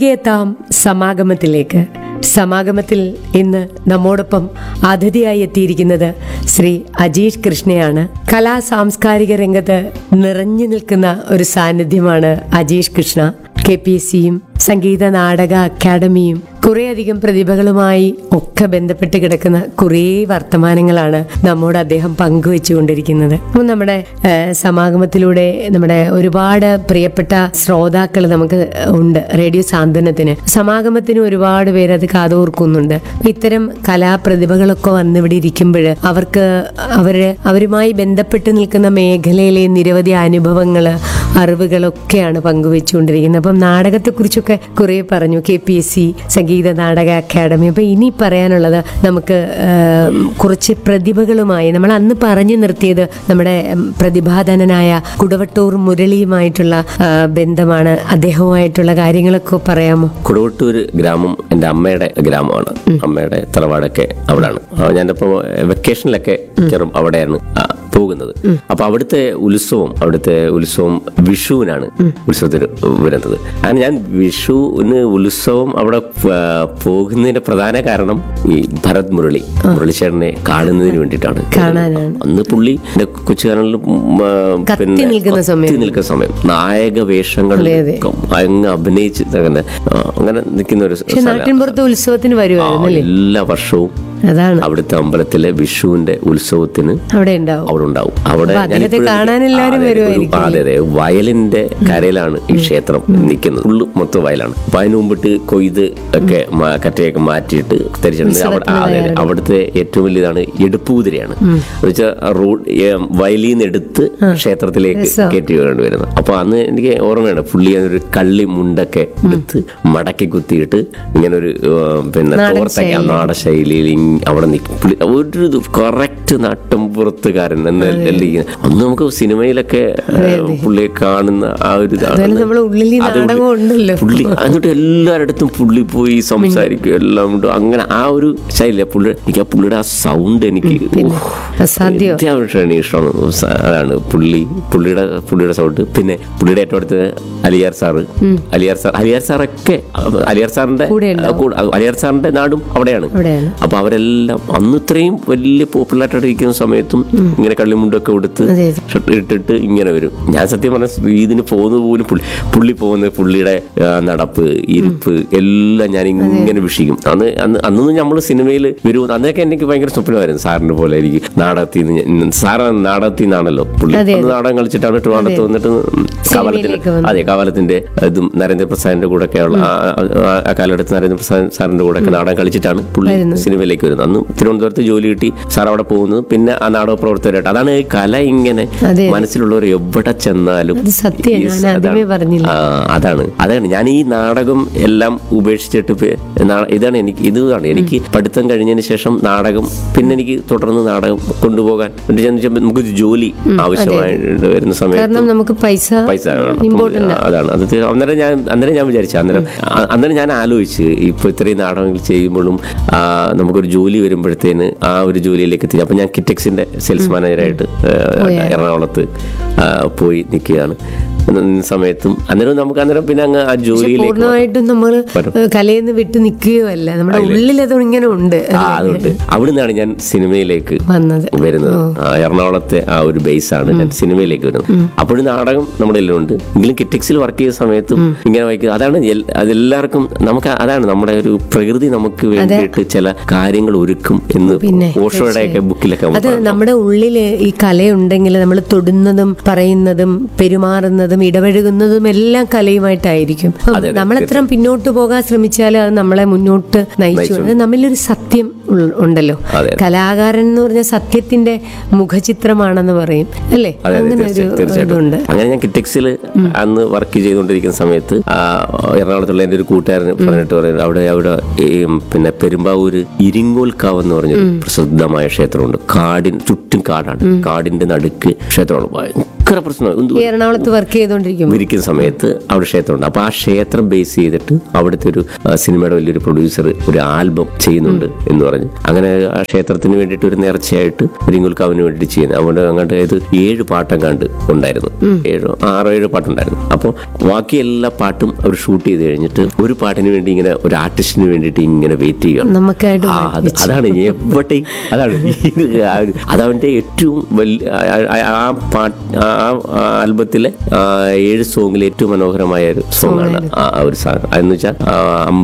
തിരികെ എത്താം സമാഗമത്തിലേക്ക് സമാഗമത്തിൽ ഇന്ന് നമ്മോടൊപ്പം അതിഥിയായി എത്തിയിരിക്കുന്നത് ശ്രീ അജീഷ് കൃഷ്ണയാണ് കലാ സാംസ്കാരിക രംഗത്ത് നിറഞ്ഞു നിൽക്കുന്ന ഒരു സാന്നിധ്യമാണ് Ajeesh Krishna K P S സിയും സംഗീത നാടക അക്കാദമിയും കുറേയധികം പ്രതിഭകളുമായി ഒക്കെ ബന്ധപ്പെട്ട് കിടക്കുന്ന കുറേ വർത്തമാനങ്ങളാണ് നമ്മോട് അദ്ദേഹം പങ്കുവെച്ചുകൊണ്ടിരിക്കുന്നത് അപ്പം നമ്മുടെ ഏഹ്, സമാഗമത്തിലൂടെ നമ്മുടെ ഒരുപാട് പ്രിയപ്പെട്ട ശ്രോതാക്കൾ നമുക്ക് ഉണ്ട് റേഡിയോ സാന്ത്വനത്തിന് സമാഗമത്തിന് ഒരുപാട് പേര് അത് കാതോർക്കുന്നുണ്ട് ഇത്തരം കലാപ്രതിഭകളൊക്കെ വന്നിവിടെ ഇരിക്കുമ്പോൾ അവർക്ക് അവര് അവരുമായി ബന്ധപ്പെട്ട് നിൽക്കുന്ന മേഖലയിലെ നിരവധി അനുഭവങ്ങള് അറിവുകളൊക്കെയാണ് പങ്കുവെച്ചുകൊണ്ടിരിക്കുന്നത് അപ്പം നാടകത്തെക്കുറിച്ചൊക്കെ കുറെ പറഞ്ഞു K P S C Sangeetha Nataka Akademi അപ്പൊ ഇനി പറയാനുള്ളത് നമുക്ക് ആ, കുറച്ച് പ്രതിഭകളുമായി നമ്മൾ അന്ന് പറഞ്ഞു നിർത്തിയത് നമ്മുടെ ഉം, പ്രതിഭാധനനായ കുടവട്ടൂർ മുരളിയുമായിട്ടുള്ള ആ, ബന്ധമാണ് അദ്ദേഹവുമായിട്ടുള്ള കാര്യങ്ങളൊക്കെ പറയാമോ കുടവട്ടൂർ ഗ്രാമം എൻ്റെ അമ്മയുടെ ഗ്രാമമാണ് അമ്മയുടെ തറവാടൊക്കെ അവിടാണ് ആ, ഞാനിപ്പോ വെക്കേഷനിലൊക്കെ ചെറും അവിടെയാണ് ആ, പോകുന്നത് അപ്പൊ അവിടുത്തെ ഉത്സവം അവിടുത്തെ ഉത്സവം വിഷുവിനാണ് ഉത്സവത്തിന് വരുന്നത് അങ്ങനെ ഞാൻ വിഷുവിന് ഉത്സവം അവിടെ ആ, പോകുന്നതിന്റെ പ്രധാന കാരണം ഈ ഭരത് മുരളി മുരളിച്ചേട്ടനെ കാണുന്നതിന് വേണ്ടിയിട്ടാണ് കാണാനാണ്. അന്ന് പുള്ളി എൻ്റെ കൊച്ചുകാലങ്ങളിൽ കത്തി നിൽക്കുന്ന സമയം. കത്തി നിൽക്കുന്ന സമയം നായക വേഷങ്ങളിൽ അതെ. അങ്ങ് അഭിനയിച്ച് അങ്ങനെ ആ, അങ്ങനെ നിൽക്കുന്ന ഒരു പക്ഷെ സ്ഥലം. നാട്ടിൻപുറത്ത് ഉത്സവത്തിന് ആ, വരുമായിരുന്നു അല്ലേ എല്ലാ വർഷവും അതാണ് അവിടുത്തെ അമ്പലത്തിലെ വിഷുവിന്റെ ഉത്സവത്തിന് അവിടെ ഉണ്ടാവും അവിടെ ഉണ്ടാവും അവിടെ അപ്പൊ അദ്ദേഹത്തെ ഞാനിപ്പോഴും- കാണാൻ എല്ലാവരും ആ, അതെ, ഒരു- വരുമായിരിക്കും ആ, അതെ അതെ വയലിന്റെ കരയിലാണ് ഈ ക്ഷേത്രം നിൽക്കുന്നത് ഫുള്ള് മൊത്തം വയലാണ് അപ്പൊ അതിന് മുമ്പിട്ട് കൊയ്ത് ഒക്കെ മാ- കറ്റയൊക്കെ മാറ്റിയിട്ട് തിരിച്ചിട്ടുണ്ട് അവിടെ ആ, അതെ, അതെ. അവിടുത്തെ ഏറ്റവും വലിയതാണ് എടുപ്പുകുതിരയാണ് എന്ന് വെച്ചാൽ റോഡ് വയലിൽ നിന്ന് എടുത്ത് ക്ഷേത്രത്തിലേക്ക് രസം. കയറ്റി വേണ്ടി വരുന്നത് അപ്പൊ അന്ന് എനിക്ക് ഓർമ്മയാണ് പുള്ളി ഒരു കള്ളി മുണ്ടൊക്കെ എടുത്ത് മടക്കി കുത്തിയിട്ട് ഇങ്ങനെ ഒരു ഏർ, പിന്നെ നാടൻ തോർത്തൊക്കെ നാടൻ ശൈലിയിൽ ഇങ് അവിടെ നിൽക്കും പുള്ളി ഒരു കറക്റ്റ് നാട്ടിൻപുറത്തുകാരൻ എന്നല്ല ഇരിക്കുന്നത്. അന്ന് നമുക്ക് സിനിമയിലൊക്കെ ഏർ, പുള്ളിയെ കാണുന്ന ആ ഒരു ഇതാണ്. അതുപോലെ നമ്മുടെ ഉള്ളിൽ ഈ അത് നാടകം ഉണ്ടല്ലോ പുള്ളി എന്നിട്ട് എല്ലാവരുടെ പുള്ളി പോയി സംസാരിക്കും എല്ലാം ഉണ്ട് അങ്ങനെ ആ ഒരു ശൈലി പുള്ളി എനിക്ക് ആ പുള്ളിയുടെ ആ സൗണ്ട് എനിക്ക് ഓഹ്, അസാധ്യം അത്യാവശ്യമാണ് ഇഷ്ടമാണ് സ- അതാണ് പുള്ളി പുള്ളിയുടെ പുള്ളിയുടെ സൗണ്ട് പിന്നെ പുള്ളിയുടെ ഏറ്റവും അടുത്ത് അലിയാർ സാറ് അലിയാർ സാർ അലിയാർ സാറൊക്കെ അഹ് അലിയാർ സാറിന്റെ കൂടെ ഉണ്ടാവും. കൂടെ- അലിയാർ സാറിന്റെ നാടും അവിടെയാണ് അവിടെയാണ് അപ്പൊ അവരെല്ലാം അന്ന് ഇത്രയും വലിയ പോപ്പുലർ ആയിട്ട് ഇരിക്കുന്ന സമയത്തും ഇങ്ങനെ കള്ളിമുണ്ടൊക്കെ കൊടുത്ത് അതെ, ഷർട്ട് ഇട്ടിട്ട് ഇങ്ങനെ വരും ഞാൻ സത്യം പറഞ്ഞ ഇതിന് പോകുന്നത് പോലും പുള്ളി പുള്ളി പോകുന്നത് പുള്ളിയുടെ ആ, നടപ്പ് ഇരിപ്പ് എല്ലാം ഞാൻ ഇങ്ങനെ വിഷിക്കും അന്ന് അന്ന് അന്നൊന്നും നമ്മൾ സിനിമയിൽ വരും അന്നൊക്കെ എനിക്ക് ഭയങ്കര സ്വപ്നമായിരുന്നു സാറിന്റെ പോലെ എനിക്ക് നാടകത്തിൽ നിന്ന് സാറ് നാടകത്തിൽ നിന്നാണല്ലോ പുള്ളി അതെ, അന്ന് നാടകം കളിച്ചിട്ടാണ് ട്രിവാണ്ടത്ത് വന്നിട്ട് കാവലത്തിന്റെ സിനിമയിലേക്ക് വന്നത്. അതെ കാവലത്തിന്റെ ഇതും നരേന്ദ്രപ്രസാദിന്റെ കൂടെ ഒക്കെയുള്ള ആ- ആ- ആ കാലഘട്ടത്ത് നരേന്ദ്രപ്രസാദ് സാറിന്റെ കൂടെ ഒക്കെ നാടകം കളിച്ചിട്ടാണ് പുള്ളി സിനിമയിലേക്ക് വരുന്നത് അന്ന് തിരുവനന്തപുരത്ത് ജോലി കിട്ടി സാർ അവിടെ പോകുന്നത് പിന്നെ ആ നാടക പ്രവർത്തകരായിട്ട് അതാണ് ഈ കല ഇങ്ങനെ അതെ. മനസ്സിലുള്ളവർ എവിടെ ചെന്നാലും അത് സത്യം ഈ ഞാൻ അതാണ്. ആദ്യമേ പറഞ്ഞില്ല ആ, അതാണ് അതാണ് ഞാൻ ഈ നാടകം എല്ലാം ഉപേക്ഷിച്ചിട്ട് പേ- നാ- ഇതാണ് എനിക്ക് ഇതാണ് എനിക്ക് പഠിത്തം കഴിഞ്ഞതിന് ശേഷം നാടകം പിന്നെ എനിക്ക് തുടർന്ന് നാടകം കൊണ്ടുപോകാൻ എന്ന് വെച്ചാൽ നമുക്ക് ജോലി ആവശ്യമായിട്ട് വരുന്ന സമയത്ത് കാരണം നമുക്ക് പൈസ പൈസ വേണം. അപ്പം ഇമ്പോർട്ടന്റ് അതാണ് അത് തീ- അന്നേരം ഞാൻ അന്നേരം ഞാൻ വിചാരിച്ചു അന്നേരം അ- അന്നേരം ഞാൻ ആലോചിച്ച് ഇപ്പൊ ഇത്രയും നാടകങ്ങൾ ചെയ്യുമ്പോഴും ആ, നമുക്കൊരു ജോലി വരുമ്പോഴത്തേന് ആ ഒരു ജോലിയിലേക്ക് എത്തി അപ്പൊ ഞാൻ കിറ്റക്സിന്റെ സെയിൽസ് മാനേജറായിട്ട് എറണാകുളത്ത് ആ, പോയി നിൽക്കുകയാണ് നിന്ന സമയത്തും അന്നേരം നമുക്ക് അന്നേരം പിന്നെ അങ്ങ് ആ ജോലിയിലേക്ക് പൂർണ്ണമായിട്ടും നമ്മൾ വരും. കലയിൽ നിന്ന് വിട്ടു നിൽക്കുകയോ അല്ല നമ്മുടെ ഉള്ളിൽ അത് ഇങ്ങനെ ഉണ്ട് ആ അതുകൊണ്ട് അവിടുന്നാണ് ഞാൻ സിനിമയിലേക്ക് വന്നത് വരുന്നത് ആ, എറണാകുളത്തെ ആ ഒരു ബേസ് ആണ് ഞാൻ സിനിമയിലേക്ക് വരുന്നത് അപ്പോഴും നാടകം നമ്മുടെ ഉണ്ട് എങ്കിലും കിറ്റക്സിൽ വർക്ക് ചെയ്ത സമയത്തും ഇങ്ങനെ വായിക്കുക അതാണ് എൽ- അതെല്ലാവർക്കും നമുക്ക് അതാണ് നമ്മുടെ ഒരു പ്രകൃതി നമുക്ക് വേണ്ടിയിട്ട് ചില കാര്യങ്ങൾ ഒരുക്കും എന്ന് പിന്നെ, ഓഷോയുടെ ഒക്കെ ബുക്കിലൊക്കെ അത് നമ്മുടെ ഉള്ളില് ഈ കലയുണ്ടെങ്കിൽ നമ്മൾ തൊടുന്നതും പറയുന്നതും പെരുമാറുന്നതും ഇടപഴകുന്നതും എല്ലാം കലയുമായിട്ടായിരിക്കും അപ്പം അതെ, നമ്മൾ എത്ര പിന്നോട്ട് പോകാൻ ശ്രമിച്ചാൽ അത് നമ്മളെ മുന്നോട്ട് നയിച്ചു അത് നമ്മളിലൊരു സത്യം ഉൾ- ഉണ്ടല്ലോ അതെ. കലാകാരൻ എന്ന് പറഞ്ഞാൽ സത്യത്തിന്റെ മുഖചിത്രമാണെന്ന് പറയും അല്ലേ അതെ അതെ അങ്ങനെ ഒരു തീർച്ചയായും തീർച്ചയായിട്ടും ഇതുണ്ട് അങ്ങനെ ഞാൻ കിറ്റക്സിൽ അന്ന് വർക്ക് ചെയ്തുകൊണ്ടിരിക്കുന്ന സമയത്ത് ആ, എറണാകുളത്തുള്ള എൻ്റെ ഒരു കൂട്ടുകാരൻ പറഞ്ഞിട്ട് പറയുന്നത് അവിടെ അവിടെ ഈ പിന്നെ പെരുമ്പാവൂര് ഇരിങ്ങോൽക്കാവ് എന്ന് പറഞ്ഞൊരു പ്രസിദ്ധമായ ക്ഷേത്രമുണ്ട് കാടിൻ ചുറ്റും കാടാണ് കാടിന്റെ നടുക്ക് ക്ഷേത്രമാണ് ഭയങ്കര ഭയങ്കര പ്രശ്നം എന്ത് ഈ എറണാകുളത്ത് വർക്ക് ചെയ്തുകൊണ്ടിരിക്കുമ്പോൾ ഇരിക്കുന്ന സമയത്ത് അവിടെ ക്ഷേത്രമുണ്ട് അപ്പൊ ആ ക്ഷേത്രം ബേസ് ചെയ്തിട്ട് അവിടുത്തെ ഒരു ആ, സിനിമയുടെ വലിയൊരു പ്രൊഡ്യൂസർ ഒരു ആൽബം ചെയ്യുന്നുണ്ട് എന്ന് പറഞ്ഞു അങ്ങനെ ആ ക്ഷേത്രത്തിന് വേണ്ടിയിട്ട് ഒരു നേർച്ചയായിട്ട് റിങ്ങുൽക്കാവിന് വേണ്ടിയിട്ട് ചെയ്യുന്നത് അവിടെ അങ്ങോട്ട് ഇത് ഏഴ് പാട്ടെങ്ങാണ്ട് ഉണ്ടായിരുന്നു ഏഴോ ആറോ ഏഴോ പാട്ടുണ്ടായിരുന്നു അപ്പോൾ ബാക്കി എല്ലാ പാട്ടും അവർ ഷൂട്ട് ചെയ്ത് കഴിഞ്ഞിട്ട് ഒരു പാട്ടിന് വേണ്ടി ഇങ്ങനെ ഒരു ആർട്ടിസ്റ്റിന് വേണ്ടിയിട്ട് ഇങ്ങനെ വെയിറ്റ് ചെയ്യുകയാണ് നമുക്കായിട്ട് ആ, അത് അതാണ് എവിടെ അതാണ് ഇത് ആ ഒരു- അതവന്റെ ഏറ്റവും വലിയ ആ- ആ- ആ പാട്ട് ആ ആ ആൽബത്തിലെ ആ ഏഴ് സോങ്ങിലെ ഏറ്റവും മനോഹരമായ ഒരു സോങ് ആണ് ആ ഒരു സാങ് അതെന്ന് വെച്ചാൽ